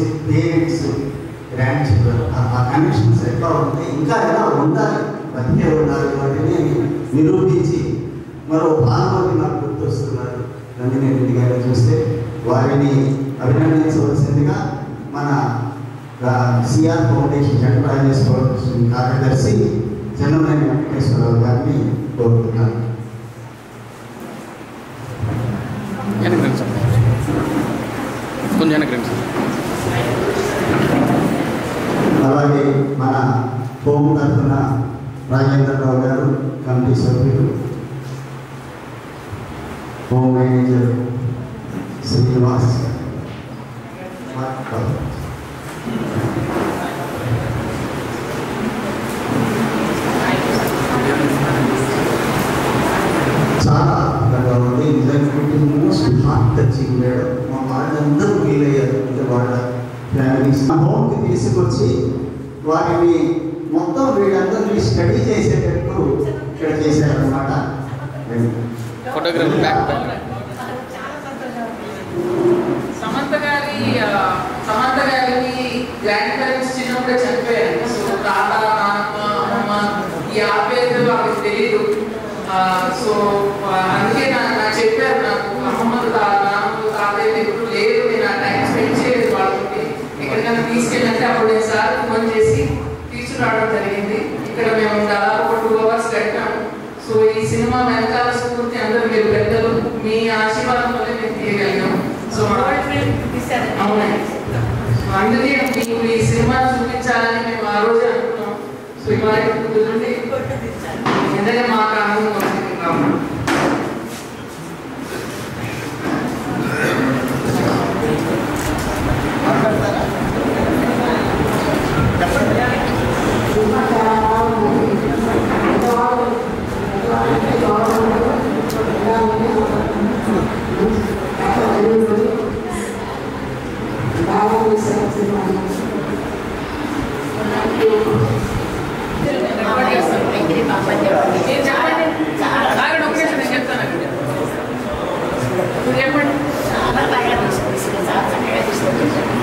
parents grandchildren ఆ connections ఎట్లా ఉంటాయి ఇంకా ఎలా ఉండాలి బతికే ఉండాలి వాటిని నిరూపించి మరో భానుమతి నాకు గుర్తొస్తున్నారు నందిని రెడ్డి గారిని చూస్తే వారిని అభినందించవలసిందిగా మన సిఆర్ ఫౌండేషన్ ఎంటర్ప్రైజెస్ ఫౌండేషన్ కార్యదర్శి చెన్నమనేని వెంకటేశ్వరరావు గారిని కోరుతున్నాను వెనక్కి రండి సార్ కొంచెం వెనక్కి రండి సార్ అలాగే మన హోం తరఫున రాజేంద్రరావు గారు కమిటీ సభ్యులు హోం మేనేజర్ శ్రీనివాస్ చాలా అద్భుతంగా ఉంది నిజంగా మోస్ట్ హార్ట్ టచింగ్ మేడం మా వాళ్ళందరూ ఫీల్ అయ్యారు అంటే వాళ్ళ ఫ్యామిలీస్ హోమ్కి తీసుకొచ్చి వారిని మొత్తం వీళ్ళందరినీ స్టడీ చేసేటట్టు ఇక్కడ చేశారనమాట ఫోటోగ్రఫీ బ్యాక్ బ్యాక్ సమంత గారి ఆ, సమంత గారికి గ్రాండ్ పేరెంట్స్ చిన్నప్పుడే చనిపోయారు సో తాత నాన్నమ్మ అమ్మమ్మ ఈ ఆ పేరు వాళ్ళకి తెలియదు ఆ, సో ఆ, అందుకే నాకు నాకు చెప్పారు నాకు అమ్మమ్మలు తా నాన్నమ్మలు తాతయ్య ఎప్పుడు లేదు నేను ఆ టైం స్పెండ్ చేయలేదు వాళ్ళకి ఎక్కడికైనా తీసుకెళ్ళంటే అప్పుడు నేను సార్ ఫోన్ చేసి తీసుకురావడం జరిగింది ఇక్కడ మేము దాదాపు ఒక టూ అవర్స్ గడిపాము సో ఈ సినిమా వెనకాల స్ఫూర్తి అందరూ మీరు పెద్దలు మీ ఆశీర్వాదం వల్ల మేము తీయగలిగాం సో అవునండి అందుకే మీకు ఈ సినిమా చూపించాలని మేము ఆ రోజే అనుకున్నాం సో ఇవాళ కుదురుండి ఎందుకంటే మాకు ఆనందం వచ్చింది కాబట్టి మీరు చెప్పండి ఆగండి, ఒక్క నిమిషం నేను చెప్తాను మీరు చెప్పండి చాలా బాగా తీసుకొచ్చింది చాలా చక్కగా తీసుకొచ్చింది